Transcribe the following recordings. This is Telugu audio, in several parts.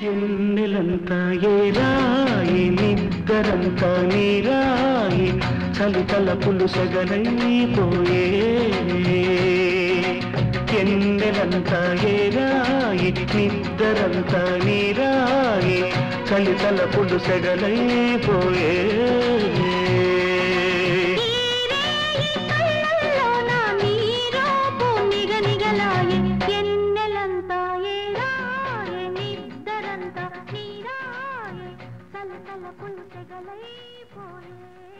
ఎన్నెలంతా ఏరాయి నిద్దరంతా నీరాయి చలి తలపులు సగలైపోయే ఎన్నెలంతా ఏరాయి నిద్దరంతా నీరాయి చలి తలపులు సగలైపోయే కళ్ళల్లోన నీరాపు నిగనిగలాయె, ఎన్నెలంతా ఏరాయె, నిద్దరంతా నీరాయె, సలసలపులు సెగలైపోయే.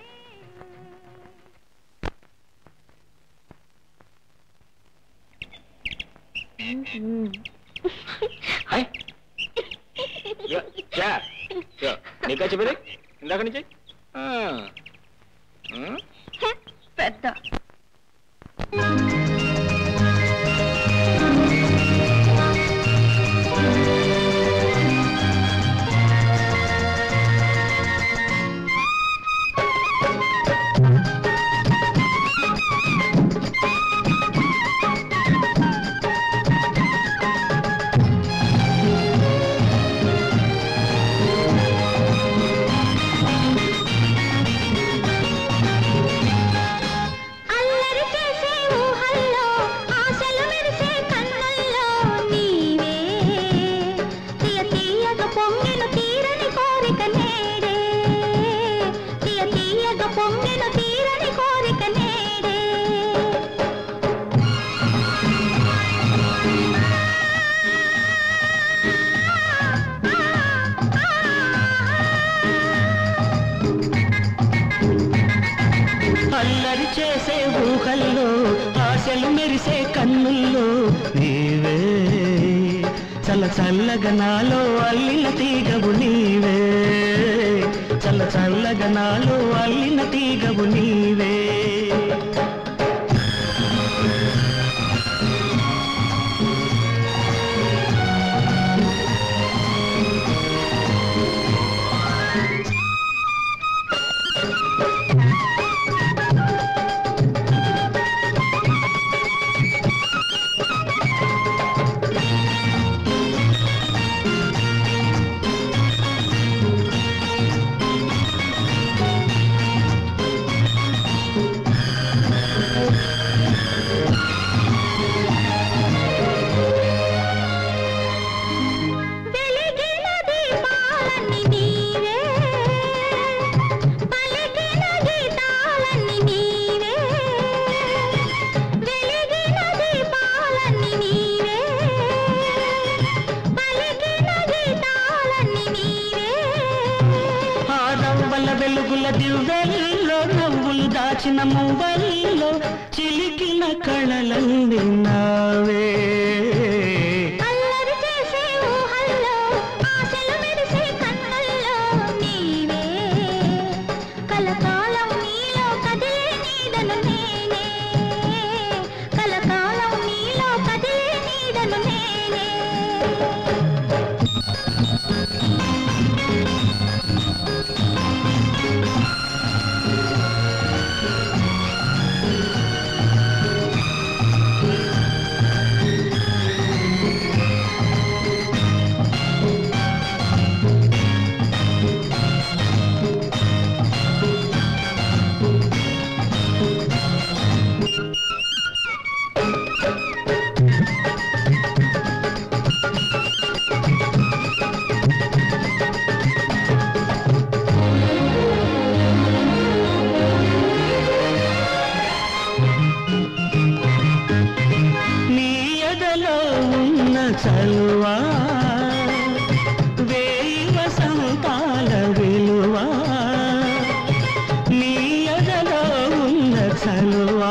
నీకా చెప్పేది ఇందాక నుంచి ఆ. ఉం? పెద్ద అల్లరి చేసే ఊహల్లో ఆశలు మెరిసే కన్నుల్లో నీవే తీయ తీయగ పొంగిన తీరని కోరిక నేడే తీయ తీయగ పొంగిన తీరని కోరిక నేడే అల్లరి చేసే ఊహల్లో ఆశలు మెరిసే కన్నుల్లో నీవే చల్ల చల్లగా నాలో అల్లిన తీగవు నీవే చల్ల చల్లగా నాలో అల్లిన తీగవు నీవే వెలిగిన దీపాలన్నీ నీవే పలికిన గీతాలన్నీ నీవే వెలిగిన దీపాలన్నీ నీవే పలికిన గీతాలన్నీ నీవే ఆడవల వెలుగుల దివ్వెల్లో నవ్వులు దాచిన మువ్వల్లో చిలికిన కళలన్నీ నావే అల్లరి చేసే ఊహల్లో ఆశలు మెరిసే కన్నుల్లో నీవే కలకాలం నీలో కదిలే నీడను నేనే కలకాలం నీలో కదిలే నీడను నేనే నీ ఎదలో ఉన్న చలువా వేయి వసంతాల విలువా నీ ఎదలో ఉన్న చలువా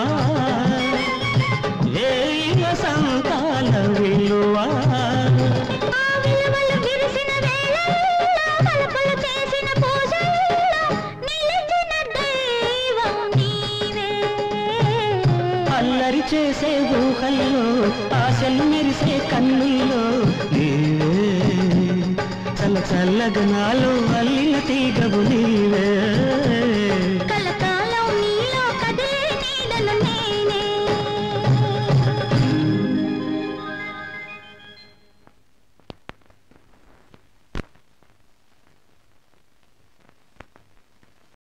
వేయి వసంతాల విలువా ఆ విలువలు విరిసిన వేళల్లో పలుకులు చేసిన పూజల్లో నిలిచిన దైవం నీవే అల్లరి చేసే ఊహల్లో ఆశలు మెరిసే కన్నుల్లో నీవే చల్ల చల్లగా నాలో అల్లిన తీగవు నీవే